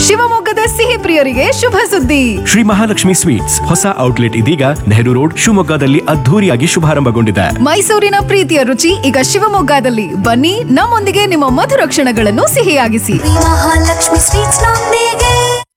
ಶಿವಮೊಗ್ಗದ ಸಿಹಿ ಪ್ರಿಯರಿಗೆ ಶುಭ ಸುದ್ದಿ ಶ್ರೀ ಮಹಾಲಕ್ಷ್ಮಿ ಸ್ವೀಟ್ಸ್ ಹೊಸ ಔಟ್ಲೆಟ್ ಇದೀಗ ನೆಹರು ರೋಡ್ ಶಿವಮೊಗ್ಗದಲ್ಲಿ ಅದ್ಧೂರಿಯಾಗಿ ಶುಭಾರಂಭಗೊಂಡಿದೆ ಮೈಸೂರಿನ ಪ್ರೀತಿಯ ರುಚಿ ಈಗ ಶಿವಮೊಗ್ಗದಲ್ಲಿ ಬನ್ನಿ ನಮ್ಮೊಂದಿಗೆ ನಿಮ್ಮ ಮಧುರ ಕ್ಷಣಗಳನ್ನು ಸಿಹಿಯಾಗಿಸಿ ಮಹಾಲಕ್ಷ್ಮಿ ಸ್ವೀಟ್ಸ್ ನೊಂದಿಗೆ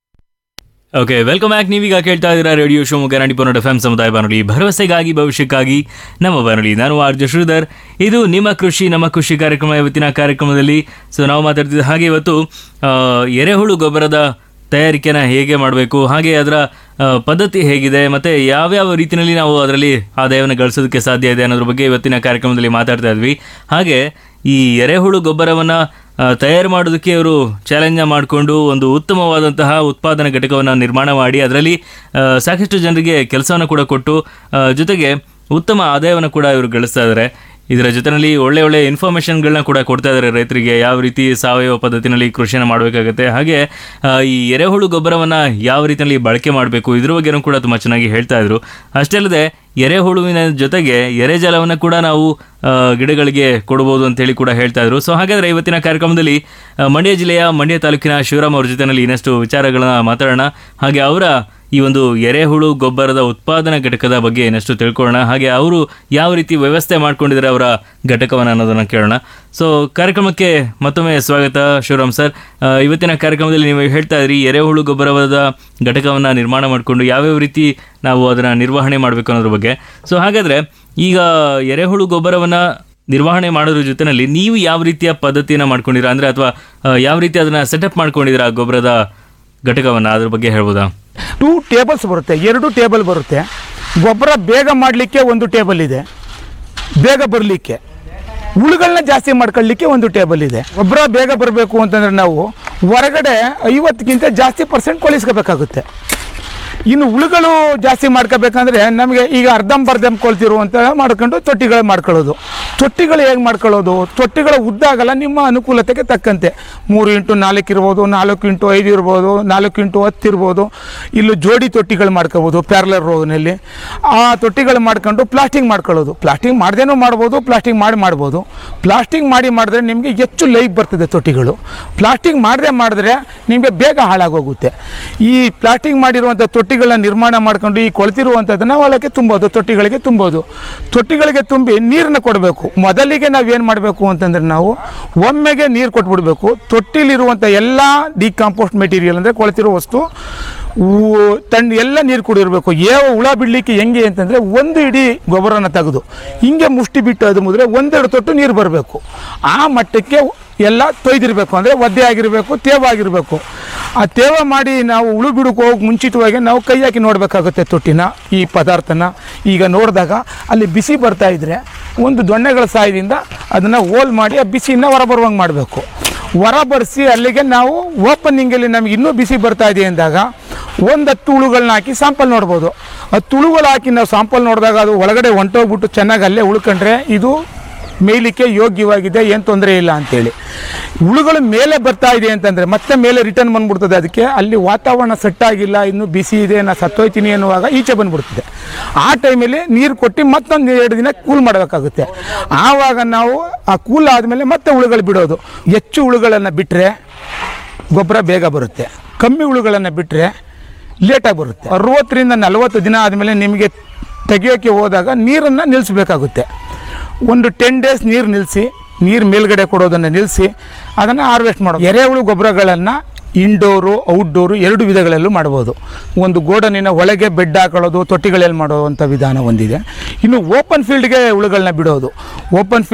ಓಕೆ ವೆಲ್ಕಮ್ ಬ್ಯಾಕ್ ನೀವೀಗ ಕೇಳ್ತಾ ಇದ್ದೀರಾ radio Shivamogga Nadipura F M ಸಮುದಾಯ ಬಾನುಲಿ ಭರವಸೆಗಾಗಿ ಭವಿಷ್ಯಕ್ಕಾಗಿ ನಮ್ಮ ಬಾನುಲಿ ನಾನು ಆರ್ ಜೆ ಶ್ರೀಧರ್ ಇದು ನಿಮ್ಮ ಕೃಷಿ ನಮ್ಮ ಕೃಷಿ ಕಾರ್ಯಕ್ರಮ ಇವತ್ತಿನ ಕಾರ್ಯಕ್ರಮದಲ್ಲಿ ಸೊ ನಾವು ಮಾತಾಡ್ತಿದ್ದ ಹಾಗೆ ಇವತ್ತು ಆ, ಎರೆಹುಳು ಗೊಬ್ಬರದ ತಯಾರಿಕೆನ ಹೇಗೆ ಮಾಡಬೇಕು ಹಾಗೆ ಅದರ ಆ, ಪದ್ಧತಿ ಹೇಗಿದೆ ಮತ್ತು ಯಾವ್ಯಾವ ರೀತಿಯಲ್ಲಿ ನಾವು ಅದರಲ್ಲಿ ಆದಾಯವನ್ನು ಗಳಿಸೋದಕ್ಕೆ ಸಾಧ್ಯ ಇದೆ ಅನ್ನೋದ್ರ ಬಗ್ಗೆ ಇವತ್ತಿನ ಕಾರ್ಯಕ್ರಮದಲ್ಲಿ ಮಾತಾಡ್ತಾ ಇದ್ವಿ ಹಾಗೆ ಈ ಎರೆಹುಳು ಗೊಬ್ಬರವನ್ನು ತಯಾರು ಮಾಡೋದಕ್ಕೆ ಅವರು ಚಾಲೆಂಜ್ ಮಾಡಿಕೊಂಡು ಒಂದು ಉತ್ತಮವಾದಂತಹ ಉತ್ಪಾದನಾ ಘಟಕವನ್ನು ನಿರ್ಮಾಣ ಮಾಡಿ ಅದರಲ್ಲಿ ಆ, ಸಾಕಷ್ಟು ಜನರಿಗೆ ಕೆಲಸವನ್ನು ಕೂಡ ಕೊಟ್ಟು ಆ, ಜೊತೆಗೆ ಉತ್ತಮ ಆದಾಯವನ್ನು ಕೂಡ ಇವರು ಗಳಿಸ್ತಾ ಇದ್ದಾರೆ ಇದರ ಜೊತೆಯಲ್ಲಿ ಒಳ್ಳೆ ಒಳ್ಳೆ ಇನ್ಫಾರ್ಮೇಷನ್ಗಳನ್ನ ಕೂಡ ಕೊಡ್ತಾ ಇದ್ದಾರೆ ರೈತರಿಗೆ ಯಾವ ರೀತಿ ಸಾವಯವ ಪದ್ಧತಿನಲ್ಲಿ ಕೃಷಿಯನ್ನು ಮಾಡಬೇಕಾಗತ್ತೆ ಹಾಗೆ ಆ, ಈ ಎರೆಹುಳು ಗೊಬ್ಬರವನ್ನು ಯಾವ ರೀತಿಯಲ್ಲಿ ಬಳಕೆ ಮಾಡಬೇಕು ಇದ್ರ ಬಗ್ಗೆನೂ ಕೂಡ ತುಂಬ ಚೆನ್ನಾಗಿ ಹೇಳ್ತಾ ಇದ್ರು ಅಷ್ಟೇ ಅಲ್ಲದೆ ಎರೆಹುಳುವಿನ ಜೊತೆಗೆ ಎರೆಜಲವನ್ನು ಕೂಡ ನಾವು ಆ, ಗಿಡಗಳಿಗೆ ಕೊಡ್ಬೋದು ಅಂತೇಳಿ ಕೂಡ ಹೇಳ್ತಾ ಇದ್ರು ಸೊ ಹಾಗಾದ್ರೆ ಇವತ್ತಿನ ಕಾರ್ಯಕ್ರಮದಲ್ಲಿ ಆ, ಮಂಡ್ಯ ಜಿಲ್ಲೆಯ ಮಂಡ್ಯ ತಾಲೂಕಿನ ಶಿವರಾಮ್ ಅವ್ರ ಜೊತೆನಲ್ಲಿ ಇನ್ನಷ್ಟು ವಿಚಾರಗಳನ್ನ ಮಾತಾಡೋಣ ಹಾಗೆ ಅವರ ಈ ಒಂದು ಎರೆಹುಳು ಗೊಬ್ಬರದ ಉತ್ಪಾದನಾ ಘಟಕದ ಬಗ್ಗೆ ಇನ್ನಷ್ಟು ತಿಳ್ಕೊಳ್ಳೋಣ ಹಾಗೆ ಅವರು ಯಾವ ರೀತಿ ವ್ಯವಸ್ಥೆ ಮಾಡ್ಕೊಂಡಿದ್ದಾರೆ ಅವರ ಘಟಕವನ್ನು ಅನ್ನೋದನ್ನು ಕೇಳೋಣ ಸೊ ಕಾರ್ಯಕ್ರಮಕ್ಕೆ ಮತ್ತೊಮ್ಮೆ ಸ್ವಾಗತ ಶಿವರಾಮ್ ಸರ್ ಆ, ಇವತ್ತಿನ ಕಾರ್ಯಕ್ರಮದಲ್ಲಿ ನೀವು ಹೇಳ್ತಾ ಇದ್ರಿ ಎರೆಹುಳು ಗೊಬ್ಬರವಾದ ಘಟಕವನ್ನು ನಿರ್ಮಾಣ ಮಾಡಿಕೊಂಡು ಯಾವ್ಯಾವ ರೀತಿ ನಾವು ಅದನ್ನು ನಿರ್ವಹಣೆ ಮಾಡಬೇಕು ಅನ್ನೋದ್ರ ಬಗ್ಗೆ ಸೊ ಹಾಗಾದರೆ ಈಗ ಎರೆಹುಳು ಗೊಬ್ಬರವನ್ನು ನಿರ್ವಹಣೆ ಮಾಡೋದ್ರ ಜೊತೆಯಲ್ಲಿ ನೀವು ಯಾವ ರೀತಿಯ ಪದ್ಧತಿಯನ್ನು ಮಾಡ್ಕೊಂಡಿರಾ ಅಂದರೆ ಅಥವಾ ಯಾವ ರೀತಿ ಅದನ್ನು ಸೆಟಪ್ ಮಾಡ್ಕೊಂಡಿದ್ದೀರಾ ಗೊಬ್ಬರದ ಘಟಕವನ್ನು ಅದ್ರ ಬಗ್ಗೆ ಹೇಳ್ಬೋದಾ ಟೂ ಟೇಬಲ್ಸ್ ಬರುತ್ತೆ ಎರಡು ಟೇಬಲ್ ಬರುತ್ತೆ ಗೊಬ್ಬರ ಬೇಗ ಮಾಡಲಿಕ್ಕೆ ಒಂದು ಟೇಬಲ್ ಇದೆ ಬೇಗ ಬರಲಿಕ್ಕೆ ಹುಳುಗಳನ್ನ ಜಾಸ್ತಿ ಮಾಡ್ಕೊಳ್ಳಿಕ್ಕೆ ಒಂದು ಟೇಬಲ್ ಇದೆ ಗೊಬ್ಬರ ಬೇಗ ಬರಬೇಕು ಅಂತಂದ್ರೆ ನಾವು ಹೊರಗಡೆ ಐವತ್ತಕ್ಕಿಂತ ಜಾಸ್ತಿ ಪರ್ಸೆಂಟ್ ಕೊಳಿಸ್ಕೋಬೇಕಾಗುತ್ತೆ ಇನ್ನು ಹುಳುಗಳು ಜಾಸ್ತಿ ಮಾಡ್ಕೋಬೇಕಂದ್ರೆ ನಮಗೆ ಈಗ ಅರ್ಧಂಬರ್ಧಂ ಕೊಳ್ತಿರುವಂತ ಮಾಡ್ಕೊಂಡು ತೊಟ್ಟಿಗಳು ಮಾಡ್ಕೊಳ್ಳೋದು ತೊಟ್ಟಿಗಳು ಹೇಗೆ ಮಾಡ್ಕೊಳ್ಳೋದು ತೊಟ್ಟಿಗಳ ಉದ್ದ ಆಗಲ್ಲ ನಿಮ್ಮ ಅನುಕೂಲತೆಗೆ ತಕ್ಕಂತೆ ಮೂರು ಇಂಟು ನಾಲ್ಕು ಇರ್ಬೋದು ನಾಲ್ಕು ಇಂಟು ಐದು ಇರ್ಬೋದು ನಾಲ್ಕು ಇಂಟು ಹತ್ತು ಇರ್ಬೋದು ಇಲ್ಲೂ ಜೋಡಿ ತೊಟ್ಟಿಗಳು ಮಾಡ್ಕೋಬೋದು ಪ್ಯಾರ್ಲರ್ ರೋಡ್ನಲ್ಲಿ ಆ ತೊಟ್ಟಿಗಳು ಮಾಡ್ಕೊಂಡು ಪ್ಲಾಸ್ಟಿಂಗ್ ಮಾಡ್ಕೊಳ್ಳೋದು ಪ್ಲಾಸ್ಟಿಂಗ್ ಮಾಡ್ದೇನೂ ಮಾಡ್ಬೋದು ಪ್ಲಾಸ್ಟಿಂಗ್ ಮಾಡಿ ಮಾಡ್ಬೋದು ಪ್ಲಾಸ್ಟಿಂಗ್ ಮಾಡಿ ಮಾಡಿದ್ರೆ ನಿಮಗೆ ಹೆಚ್ಚು ಲೈಫ್ ಬರ್ತದೆ ತೊಟ್ಟಿಗಳು ಪ್ಲಾಸ್ಟಿಂಗ್ ಮಾಡದೆ ಮಾಡಿದ್ರೆ ನಿಮಗೆ ಬೇಗ ಹಾಳಾಗೋಗುತ್ತೆ ಈ ಪ್ಲಾಸ್ಟಿಂಗ್ ಮಾಡಿರುವಂಥ ತೊಟ್ಟಿಗಳನ್ನ ನಿರ್ಮಾಣ ಮಾಡ್ಕೊಂಡು ಈ ಕೊಳ್ತಿರುವಂಥದ್ದನ್ನ ಹೊಲಕ್ಕೆ ತುಂಬೋದು ತೊಟ್ಟಿಗಳಿಗೆ ತುಂಬೋದು ತೊಟ್ಟಿಗಳಿಗೆ ತುಂಬಿ ನೀರನ್ನ ಕೊಡಬೇಕು ಮೊದಲಿಗೆ ನಾವೇನು ಮಾಡಬೇಕು ಅಂತಂದ್ರೆ ನಾವು ಒಮ್ಮೆಗೆ ನೀರು ಕೊಟ್ಬಿಡ್ಬೇಕು ತೊಟ್ಟಿಲಿರುವಂಥ ಎಲ್ಲ ಡಿಕಾಂಪೋಸ್ಟ್ ಮೆಟೀರಿಯಲ್ ಅಂದರೆ ಕೊಳ್ತಿರೋ ವಸ್ತು ಊ- ತಣ್ಣ ಎಲ್ಲ ನೀರು ಕುಡಿರ್ಬೇಕು ಯಾವ ಹುಳ ಬಿಡಲಿಕ್ಕೆ ಹೆಂಗೆ ಅಂತಂದರೆ ಒಂದು ಇಡೀ ಗೊಬ್ಬರನ ತೆಗೆದು ಹಿಂಗೆ ಮುಷ್ಟಿ ಬಿಟ್ಟು ಅದು ಮುದ್ರೆ ಒಂದೆರಡು ತೊಟ್ಟು ನೀರು ಬರಬೇಕು ಆ ಮಟ್ಟಕ್ಕೆ ಎಲ್ಲ ತೊಯ್ದಿರಬೇಕು ಅಂದರೆ ಒದ್ದೆ ಆಗಿರಬೇಕು ತೇವ ಆಗಿರಬೇಕು ಆ ತೇವ ಮಾಡಿ ನಾವು ಉಳು ಬಿಡಕ್ಕೆ ಹೋಗಿ ಮುಂಚಿತವಾಗಿ ನಾವು ಕೈ ಹಾಕಿ ನೋಡಬೇಕಾಗುತ್ತೆ ತೊಟ್ಟಿನ ಈ ಪದಾರ್ಥನ ಈಗ ನೋಡಿದಾಗ ಅಲ್ಲಿ ಬಿಸಿ ಬರ್ತಾ ಇದ್ದರೆ ಒಂದು ದೊಣ್ಣೆಗಳ ಸಹಾಯದಿಂದ ಅದನ್ನು ಹೋಲ್ ಮಾಡಿ ಆ ಬಿಸಿನ ಹೊರ ಬರುವಂಗೆ ಮಾಡಬೇಕು ಹೊರ ಬರೆಸಿ ಅಲ್ಲಿಗೆ ನಾವು ಓಪನಿಂಗಲ್ಲಿ ನಮ್ಗೆ ಇನ್ನೂ ಬಿಸಿ ಬರ್ತಾ ಇದೆ ಅಂದಾಗ ಒಂದು ಹತ್ತು ಹುಳುಗಳನ್ನ ಹಾಕಿ ಸಾಂಪಲ್ ನೋಡ್ಬೋದು ಹತ್ತು ಹುಳುಗಳು ಹಾಕಿ ನಾವು ಸಾಂಪಲ್ ನೋಡಿದಾಗ ಅದು ಒಳಗಡೆ ಹೊಂಟೋಗ್ಬಿಟ್ಟು ಚೆನ್ನಾಗಿ ಅಲ್ಲೇ ಉಳ್ಕೊಂಡ್ರೆ ಇದು ಮೇಯ್ಲಿಕ್ಕೆ ಯೋಗ್ಯವಾಗಿದೆ ಏನು ತೊಂದರೆ ಇಲ್ಲ ಅಂತೇಳಿ ಹುಳುಗಳು ಮೇಲೆ ಬರ್ತಾ ಇದೆ ಅಂತಂದರೆ ಮತ್ತೆ ಮೇಲೆ ರಿಟರ್ನ್ ಬಂದ್ಬಿಡ್ತದೆ ಅದಕ್ಕೆ ಅಲ್ಲಿ ವಾತಾವರಣ ಸೆಟ್ ಆಗಿಲ್ಲ ಇನ್ನು ಬಿಸಿ ಇದೆ ನಾ ಸತ್ತೋಯ್ತೀನಿ ಅನ್ನುವಾಗ ಈಚೆ ಬಂದ್ಬಿಡ್ತದೆ ಆ ಟೈಮಲ್ಲಿ ನೀರು ಕೊಟ್ಟು ಮತ್ತೊಂದು ಎರಡು ದಿನ ಕೂಲ್ ಮಾಡಬೇಕಾಗುತ್ತೆ ಆವಾಗ ನಾವು ಆ ಕೂಲ್ ಆದಮೇಲೆ ಮತ್ತೆ ಹುಳುಗಳು ಬಿಡೋದು ಹೆಚ್ಚು ಹುಳುಗಳನ್ನು ಬಿಟ್ಟರೆ ಗೊಬ್ಬರ ಬೇಗ ಬರುತ್ತೆ ಕಮ್ಮಿ ಹುಳುಗಳನ್ನು ಬಿಟ್ಟರೆ ಲೇಟಾಗಿ ಬರುತ್ತೆ ಅರುವತ್ತರಿಂದ ನಲವತ್ತು ದಿನ ಆದಮೇಲೆ ನಿಮಗೆ ತೆಗಿಯೋಕ್ಕೆ ಹೋದಾಗ ನೀರನ್ನು ನಿಲ್ಲಿಸ್ಬೇಕಾಗುತ್ತೆ ಒಂದು ಟೆನ್ ಡೇಸ್ ನೀರು ನಿಲ್ಲಿಸಿ ನೀರು ಮೇಲ್ಗಡೆ ಕೊಡೋದನ್ನು ನಿಲ್ಲಿಸಿ ಅದನ್ನು ಹಾರ್ವೆಸ್ಟ್ ಮಾಡೋದು ಎರೆಹುಳು ಗೊಬ್ಬರಗಳನ್ನು ಇಂಡೋರು ಔಟ್ಡೋರು ಎರಡು ವಿಧಗಳಲ್ಲೂ ಮಾಡ್ಬೋದು ಒಂದು ಗೋಡನಿನ ಒಳಗೆ ಬೆಡ್ ಹಾಕೊಳ್ಳೋದು ತೊಟ್ಟಿಗಳಲ್ಲಿ ಮಾಡುವಂಥ ವಿಧಾನ ಒಂದಿದೆ ಇನ್ನು ಓಪನ್ ಫೀಲ್ಡ್ಗೆ ಹುಳುಗಳನ್ನ ಬಿಡೋದು ಓಪನ್ ಫೀಲ್ಡ್